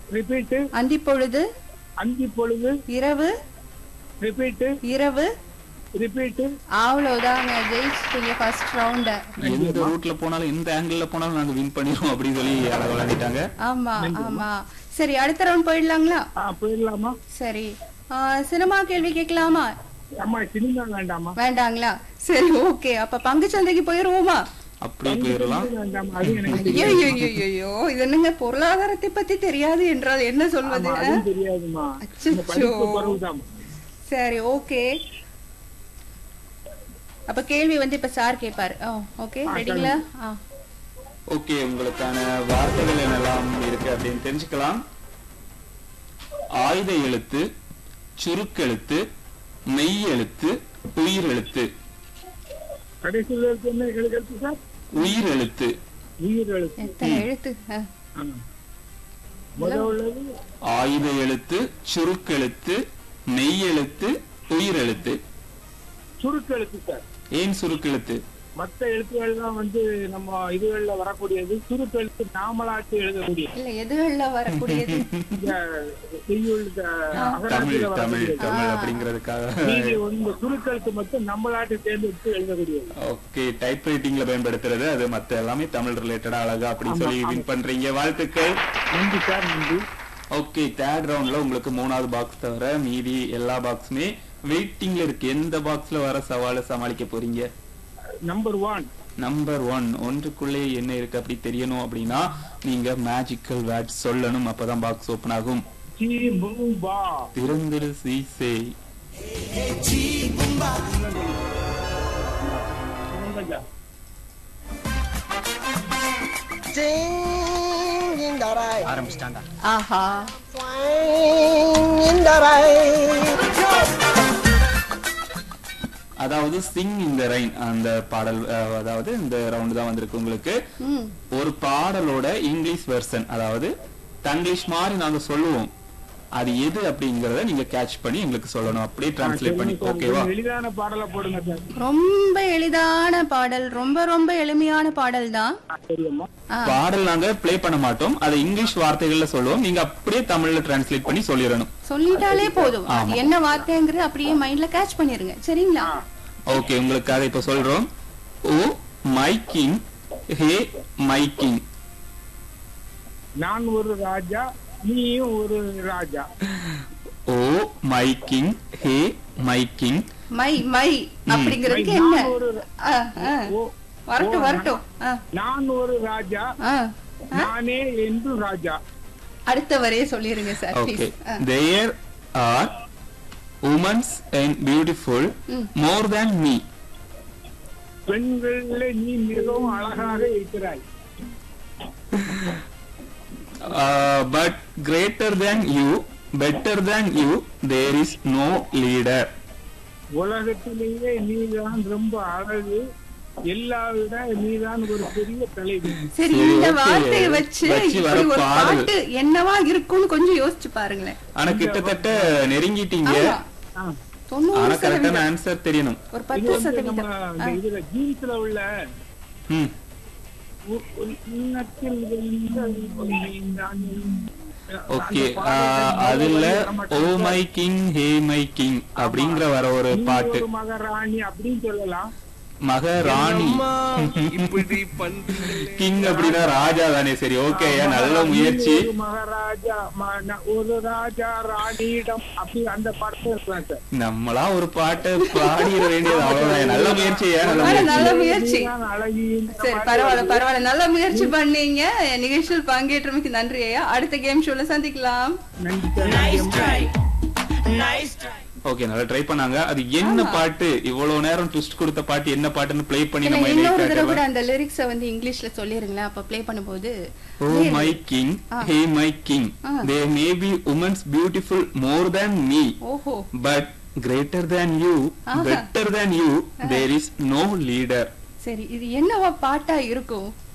Repeat அந்தி பொழுது அஞ்சு பொழுது இரவு ரிப்பீட்டு இரவு ரிப்பீட்டு அவ்வளவுதாங்க ஜெயிச்சிட்டீங்க ஃபர்ஸ்ட் ரவுண்ட எந்த ரூட்ல போனாலும் எந்த ஆங்கிள் போனாலும் நாங்க வின் பண்ணிடுவோம் அப்படின்னு சொல்லி அழகா விளையாடிட்டாங்க ஆமா ஆமா சரி அடுத்த ரவுண்ட் போயிடலாங்களா ஆ போயிடலாமா சரி ஆ, சினிமா கேள்வி கேட்கலாமா அம்மா சினிமா வேண்டாமா வேண்டாங்களா சரி ஓகே அப்ப பங்கு சந்தைக்கு போயிருவோமா அப்படியே போயிடலாம் வேண்டாமா அது எனக்கு ஐயோ ஐயோ, ஐயோ இது என்னங்க பொருளாதாரத்தை பத்தி தெரியாது என்றால் என்ன சொல்வது ஆமா, அதுவும் தெரியாதுமா அச்சச்சோ. இந்த படிப்பு குறவுதாம்மா சரி ஓகே அப்ப கேள்வி வந்து இப்ப சார் கேட்பாரு ஓகே ரெடிங்களா ஆ ஓகே உங்களுக்கான வார்த்தைகள் என்னெல்லாம் இருக்கு அப்படின்னு தெரிஞ்சுக்கலாம் ஆயுத எழுத்து சுருக்கெழுத்து மெய் எழுத்து உயிர் எழுத்து கடைசியில் இருக்கு என்ன எழுத்து சார் உயிர் எழுத்து உயிர் எழுத்து எத்தனை எழுத்து ஆ. ஆ. முதல் உள்ளது ஆயுத எழுத்து சுருக்கெழுத்து மெய் எழுத்து உயிர் எழுத்து சுருக்கெழுத்து சார் ஏன் சுருக்கெழுத்து மத்த எழுத்துக்கள்லாம் வந்து நம்ம இதுகள்ல வரக்கூடியது சுருக்கெழுத்து நாமளாச்சு எழுதக்கூடியது இல்ல எதுகள்ல வரக்கூடியது இந்த செய்யுள் இந்த தமிழ் அகராதியில தமிழ் வரக்கூடியது தமிழ் அப்படிங்கிறதுக்காக மீதி வந்து இந்த சுருக்கெழுத்து மட்டும் நம்மளாட்டு தேர்ந்தெடுத்து எழுதக்கூடியது ஓகே டைப் ரைட்டிங்ல பயன்படுத்துறது அது மத்த எல்லாமே தமிழ் ரிலேட்டடா அழகா அப்படின்னு சொல்லி வின் பண்றீங்க வாழ்த்துக்கள் நன்றி சார் நன்றி ஓகே தேர்ட் ரவுண்ட்ல உங்களுக்கு மூணாவது பாக்ஸ் தவிர மீதி எல்லா பாக்ஸுமே வெயிட்டிங்ல இருக்கு எந்த பாக்ஸ்ல வர சவாலை சமாளிக்க போறீங்க நம்பர் ஒன் நம்பர் ஒன் ஒன்றுக்குள்ளே என்ன இருக்கு அப்படி தெரியணும் அப்படின்னா நீங்க மேஜிக்கல் வேர்ட் சொல்லணும் அப்பதான் பாக்ஸ் ஓபன் ஆகும் சி பூம்பா திறந்திரு சீசே சொல்லுங்க Sing in the rain, ஆரம்பிச்சிட்டாண்டா Aha swing in the rain. அதாவது சிங் இந்த ரைன் அந்த பாடல் அஹ், அதாவது இந்த ரவுண்ட் தான் வந்திருக்கு உங்களுக்கு ம் ஒரு பாடலோட இங்கிலீஷ் வெர்ஷன் அதாவது தங்கிலீஷ் மாதிரி நாங்க சொல்லுவோம் அது எது அப்படிங்கறத நீங்க கேட்ச் பண்ணி எங்களுக்கு சொல்லணும் அப்படியே டிரான்ஸ்லேட் பண்ணி ஓகேவா எளிதான பாடலை போடுங்க சார் ரொம்ப எளிதான பாடல் ரொம்ப ரொம்ப எளிமையான பாடல் தான் தெரியுமா பாடல் நாங்க ப்ளே பண்ண மாட்டோம் அதை இங்கிலீஷ் வார்த்தைகள்ல சொல்லுவோம் நீங்க அப்படியே தமிழ்ல டிரான்ஸ்லேட் பண்ணி சொல்லிடணும் சொல்லிட்டாலே போதும் ஆமா. அது என்ன வார்த்தைங்கிறது அப்படியே மைண்ட்ல கேட்ச் பண்ணிருங்க சரிங்களா ஓகே உங்களுக்காக இப்ப சொல்றோம் ஓ மைக்கிங் ஹே மைக்கிங் நான் ஒரு ராஜா நீயும் ஒரு ராஜா oh my king hey my king my my அப்படிங்கிறதுக்கு மை, என்ன நான் ஒரு- ஆ, ஆ. ஓ வரட்டும் வரட்டும் ஆ, நான் ஒரு ராஜா ஆ. நானே என்று ராஜா அடுத்த வரையே சொல்லிருங்க sir okay please there are womans and beautiful more than me பெண்கள்ல நீ மிகவும் அழகாக இருக்கிறாய் but greater than you better than you there is no leader உலகத்திலேயே நீதான் ரொம்ப அழகு எல்லா விட நீதான் ஒரு பெரிய தலைவி சரி சரி, இந்த okay. வார்த்தையை வச்சு வச்சு வர இப்படி ஒரு பாடல். பாட்டு என்னவா இருக்கும்னு கொஞ்சம் யோசிச்சு பாருங்களேன் ஆனா கிட்டத்தட்ட நெருங்கிட்டீங்க ஆமா ஆ. தொண்ணூறு ஆனா கரெக்டான சதவீதம் ஆன்சர் தெரியணும் ஒரு இது பத்து வந்து நம்ம சதவீதம் இந்த இதுல ஜீன்ஸ்ல உள்ள ம் உ- உ- உள்ளத்தில் விழுந்த ஓகே அந்த பாடல் அதுல வந்து ஓ நம்ம my king hey my king அப்படிங்கிற வர ஒரு நீ பாட்டு ஒரு மகாராணி அப்படின்னு சொல்லலாம் மகாராணி இப்படி பண்றீங்களே. கிங் அப்படின்னா ராஜா தானே சரி ஓகே நல்ல முயற்சி நீ ஒரு மகாராஜா ம- ந- ஒரு ராஜா ராணியிடம் அப்படி அந்த படத்தை இருக்கலாம் சார் நம்மளா ஒரு பாட்டை பாடிட வேண்டியது அவ்வளவுதான் நல்ல முயற்சி ஏன் நல்ல ஆனா, முயற்சி நல்ல முயற்சி நீதான் அழகின்ற சரி மாதிரி பரவாயில்ல வருது. பரவாயில்ல நல்ல முயற்சி பண்ணீங்க நிகழ்ச்சியில் பங்கேற்றமைக்கு நன்றி ஐயா அடுத்த கேம் ஷோல சந்திக்கலாம் நன்றி sir Nice try. Nice try. Okay நல்லா ட்ரை பண்ணாங்க அது என்ன பாட்டு இவ்வளவு நேரம் ட்விஸ்ட் கொடுத்த பாட்டு என்ன பாட்டுன்னு ப்ளே பண்ணி இல்ல, நம்ம இன்னொரு தடவை கூட என்ன அந்த லிரிக்ஸ வந்து இங்கிலீஷ்ல சொல்லிருங்களேன் அப்ப ப்ளே பண்ணும்போது oh my king ah. Hey my king ah. They may be womans beautiful more than me ஓஹோ பட் கிரேட்டர் தேன் யூ ஆஹா. Better than you there is no leader சரி இது என்னவா பாட்டா இருக்கும்